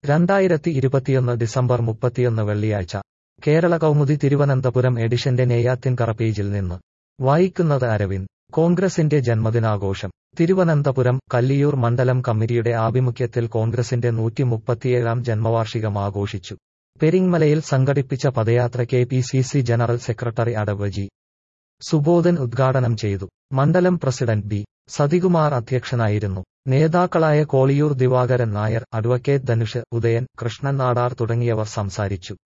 രണ്ടായിരത്തി ഇരുപത്തിയൊന്ന് ഡിസംബർ മുപ്പത്തിയൊന്ന് വെള്ളിയാഴ്ച കേരള കൗമുദി തിരുവനന്തപുരം എഡിഷന്റെ നെയ്യാത്തിൻകറ പേജിൽ നിന്ന് വായിക്കുന്നത് അരവിന്ദ് കോൺഗ്രസിന്റെ ജന്മദിനാഘോഷം തിരുവനന്തപുരം കല്ലിയൂർ മണ്ഡലം കമ്മിറ്റിയുടെ ആഭിമുഖ്യത്തിൽ കോൺഗ്രസിന്റെ നൂറ്റി മുപ്പത്തിയേഴാം ജന്മവാർഷികം ആഘോഷിച്ചു പെരിങ്മലയിൽ സംഘടിപ്പിച്ച പദയാത്ര K P C C general secretary അടവ് ജി സുബോധൻ ഉദ്ഘാടനം ചെയ്തു മണ്ഡലം പ്രസിഡന്റ് ബി സതികുമാർ അധ്യക്ഷനായിരുന്നു നേതാക്കളായ കോളിയൂർ ദിവാകരൻ നായർ അഡ്വക്കേറ്റ് ധനുഷ് ഉദയൻ കൃഷ്ണൻ നാടാർ തുടങ്ങിയവർ സംസാരിച്ചു